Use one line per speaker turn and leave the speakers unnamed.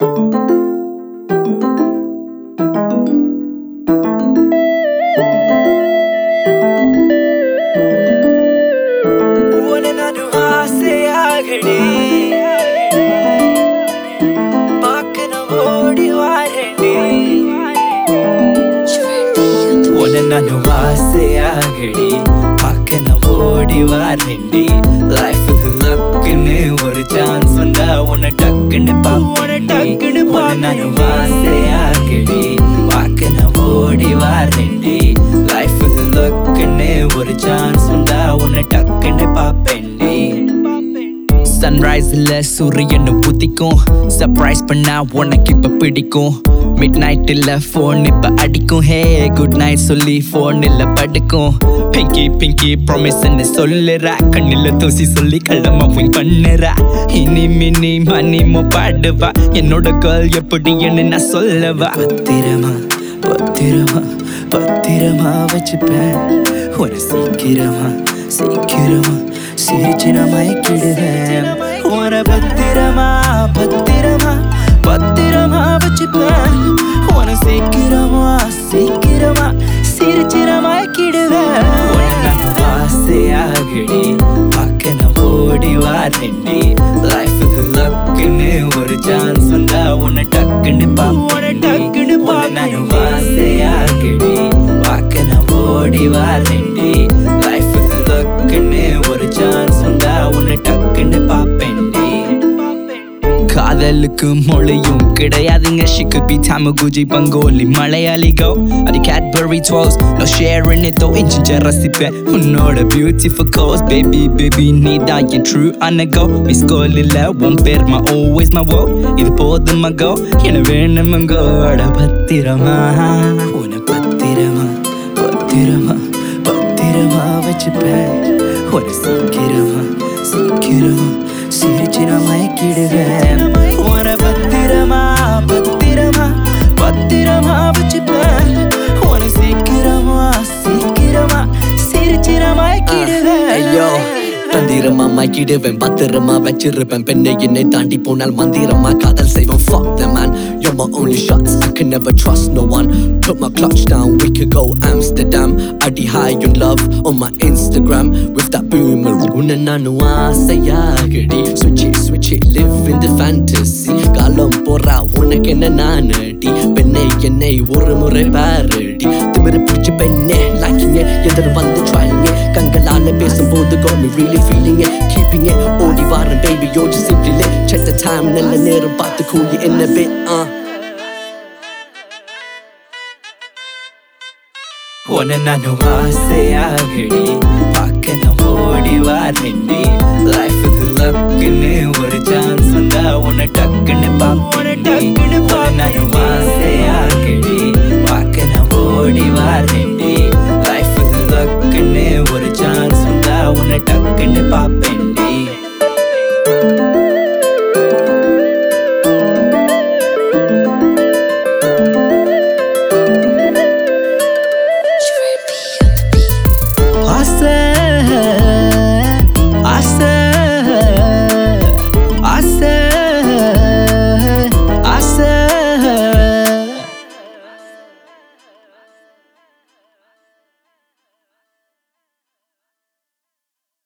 உன்னை நானும் ஆசையாகடி பார்க்க நான் ஓடி வாரேன்டி உன்னை நானும் ஆசையாகடி பார்க்க நான் ஓடி வாரேன்டி லைஃபுக்கு லக்குன்னு ஒரு சான்ஸ் வந்தா உன்னை டக்குன்னு பாப்பேன் டக்குன்னு உன்னை நானும் ஆசையாகடி பார்க்க நான் ஓடி வாரேன்டி லைஃபுக்கு லக்குன்னு ஒரு சான்ஸ் வந்தா உன்னை டக்குன்னு பாப்பேன்டி
சன்ரைஸ்ல சூரியன் புதிக்கும் சர்ப்ரைஸ் பண்ணா உனக்கு இப்ப பிடிக்கும் மிட் நைட்ல ஃபோன் இப்ப அடிக்கும் ஹே குட் நைட் சொல்லி ஃபோன்ல படுக்கும் பிங்கி பிங்கி ப்ராமிஸ் சொல்லுறா கண்ணில தூசி சொல்லி கள்ளமா விங் பண்ணுறா இனி மினி மணிமோ பாடுவா என்னோட கேர்ள் எப்படி என்ன நான் சொல்லவா
பத்திரமா பத்திரமா பத்திரமா வச்சுப்பேன் ஒரு சீக்கிரமா சீக்கிரமா சிரிச்சு நான் மயக்கிடுவேன் ஒரு பத்திரமா பத்திரமா பத்திரமா வச்சுப்பேன் ஒரு சீக்கிரமா சீக்கிரமா சிரிச்சு நான் மயக்கிடுவேன் உன்னை நான் ஆசையாகடி பார்க்க நான் ஓடி வாரேன்டி லைஃபுக்கு லக்குன்னு ஒரு சான்ஸ் வந்தா உன்னை டக்குன்னு பாப்பேன் டக்குன்னு நானும் ஆசையாகடி பார்க்க நான் ஓடி வாரேன்டி லைஃபுக்கு லக்குன்னு ஒரு சான்ஸ் வந்தா உன்னை டக்குன்னு பாப்பேன்டி
காதலுக்கு மொழியும் கிடையாதுங்க she could be Tamaguchi பங்கோலி Malayali go அது Cadbury twirls no sharing it though இஞ்சிஞ்ச ரசிப்பேன் உன்னோட beautiful cause baby baby நீ தான் என் true அனகோ மிஸ் கோல் இல்ல உன் பேர் my always my world இது போதுமா go என வேணுமங்கோ அட பத்திரமா
உன்னை பத்திரமா பத்திரமா பத்திரமா வச்சுப்பேன் ஒரு சீக்கிரமா சீக்கிரமா சிரிச்சு நான் மயக்கிடுவேன் உன்னை பத்திரமா பத்திரமா பத்திரமா வச்சுப்பேன் உன்னை சீக்கிரமா சீக்கிரமா சிரிச்சு நான்
ஐயோ
மயக்கிடுவேன்
தந்திரமா மாக்கிடுவேன் பத்திரமா வச்சிருப்பேன் பெண்ணை என்னை தாண்டி போனால் மந்திரமா காதல் செய்வோம் fuck them man you're my only shots I can never trust no one put my clutch down we could go Amsterdam Adi high on love on my Instagram with that boomer உன்னை நானும் ஆசையாகடி switch it switch it live in the fantasy காலம் போறா உனக்கு என்ன நானடி பெண்ணை என்னை ஒரு முறை பாரடி திமிரு பிடிச்ச பெண்ணே லாக்கிங்க எதிர் வந்து ட்ராயிங்க கண்களால பேசும்போது got me really feeling it keeping it ஓடி வாரன் baby you're just simply lit check the time நல்ல நேரம் பார்த்து கூலி என்ன bit uh
உன்னை நானும் ஆசையாகடி பார்க்க நான் ஓடி வாரேன்டி லைஃபுக்கு லக்குன்னு ஒரு சான்ஸ் வந்தா உன்னை டக்குன்னு பாப்பேன் டக்குன்னு நானும் ஆசையாகடி பார்க்க நான் ஓடி வாரேன்டி லைஃபுக்கு லக்குன்னு ஒரு சான்ஸ் வந்தா உன்னை டக்குன்னு பாப்பேன்